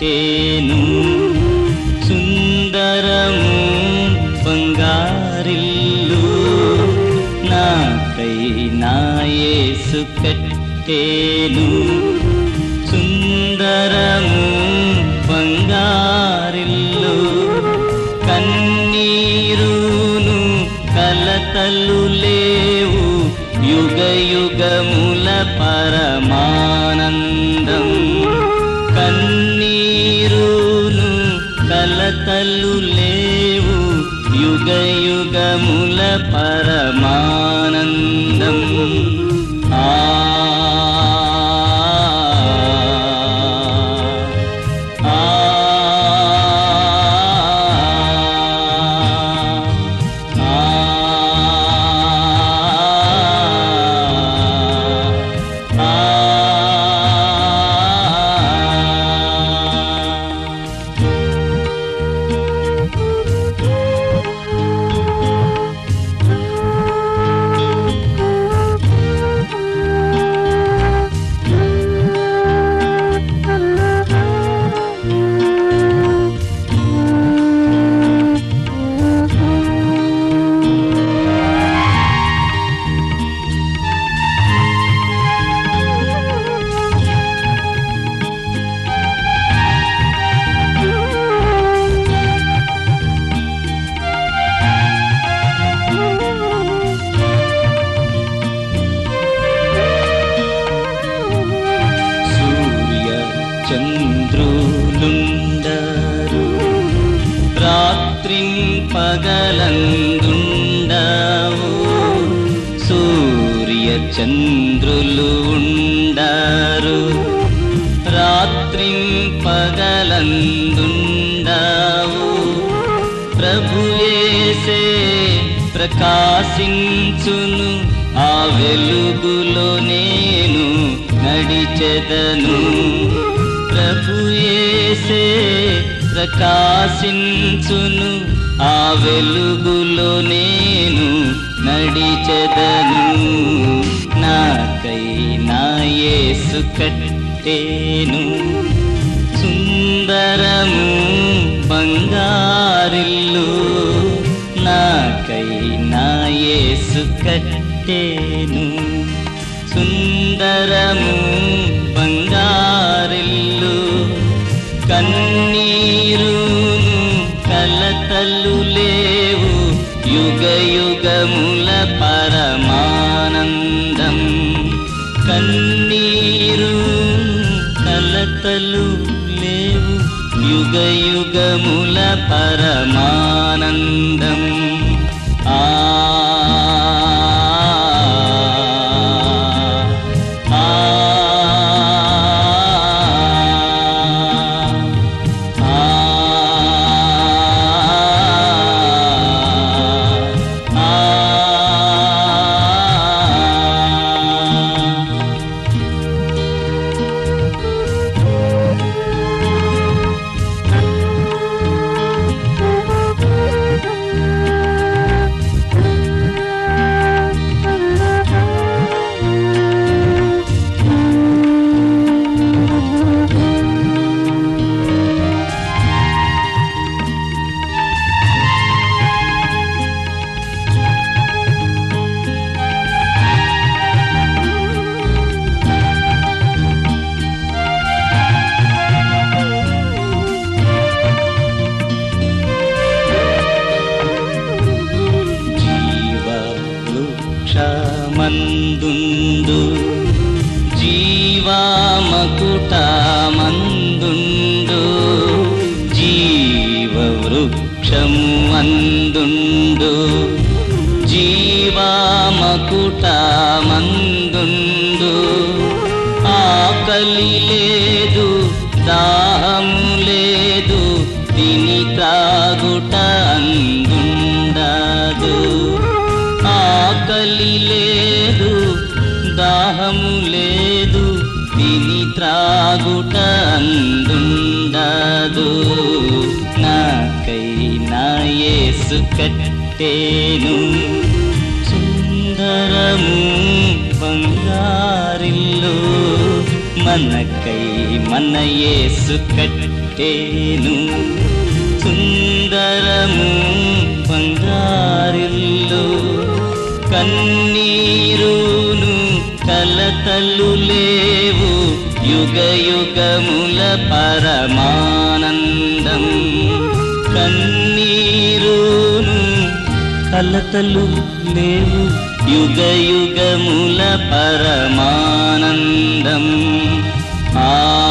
కట్టేను సుందరము బంగారిల్లు నాకై నాయేసు కట్టేను సుందరము బంగారిల్లు కన్నీరును కలతలు లేవు యుగ యుగముల పరమానందం కన్నీరును కలతలు లేవు యుగ యుగముల పరమానందం ఆ ఆ సూర్య చంద్రులుండరు రాత్రిం పగలందుండవు సూర్య చంద్రులు ఉండరు రాత్రిం పగలందుండవు ప్రభుయేసే ప్రకాశించును ఆ వెలుగులో నేను నడిచెదను ప్రభుయేసే ప్రకాశించును ఆ వెలుగులో నేను నడిచెదను నాకై నా యేసు కట్టేను సుందరము బంగారిల్లు నాకై నా యేసు కట్టేను సుందరము బంగారిల్లు కన్నీరును కలతలు లేవు యుగ యుగముల పరమానందం కన్నీరు కలతలు లేవు యుగ యుగముల పరమానందం ఆ ఆ జీవ వృక్షమందుండు జీవామకుటమందుండు జీవ వృక్షము అందుండు జీవామకుటమందుండు ఆకలి లేదు దాహము లేదు తిని త్రాగుట అందుండదు ఆకలి లేదు దాహము లేదు తిని త్రాగుట అందుండదు నాకై నా యేసు కట్టేను సుందరము బంగారిల్లు మనకై మన యేసు కట్టేను కట్టేను సుందరము బంగారిల్లు కన్నీరును కలతలు లేవు యుగ యుగముల పరమానందం కన్నీరును కలతలు లేవు యుగ యుగముల పరమానందం ఆ